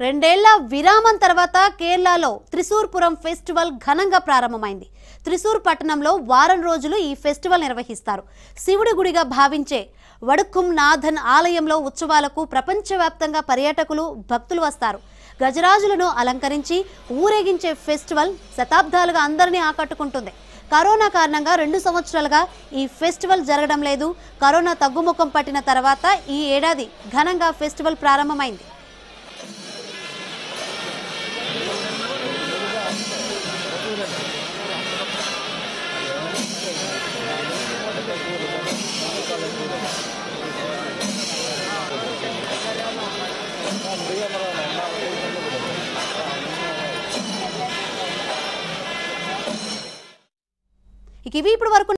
రెండేళ్ల విరామం తర్వాత కేరళలో త్రిశూర్పురం ఫెస్టివల్ ఘనంగా ప్రారంభమైంది త్రిశూర్ పట్టణంలో వారం రోజులు ఈ ఫెస్టివల్ నిర్వహిస్తారు శివుడి గుడిగా భావించే వడుక్కుం నాథన్ ఆలయంలో ఉత్సవాలకు ప్రపంచవ్యాప్తంగా పర్యాటకులు భక్తులు వస్తారు గజరాజులను అలంకరించి ఊరేగించే ఫెస్టివల్ శతాబ్దాలుగా అందరినీ ఆకట్టుకుంటుంది కరోనా కారణంగా రెండు సంవత్సరాలుగా ఈ ఫెస్టివల్ జరగడం లేదు కరోనా తగ్గుముఖం పట్టిన తర్వాత ఈ ఏడాది ఘనంగా ఫెస్టివల్ ప్రారంభమైంది ఇక ఇవి ఇప్పుడు వరకు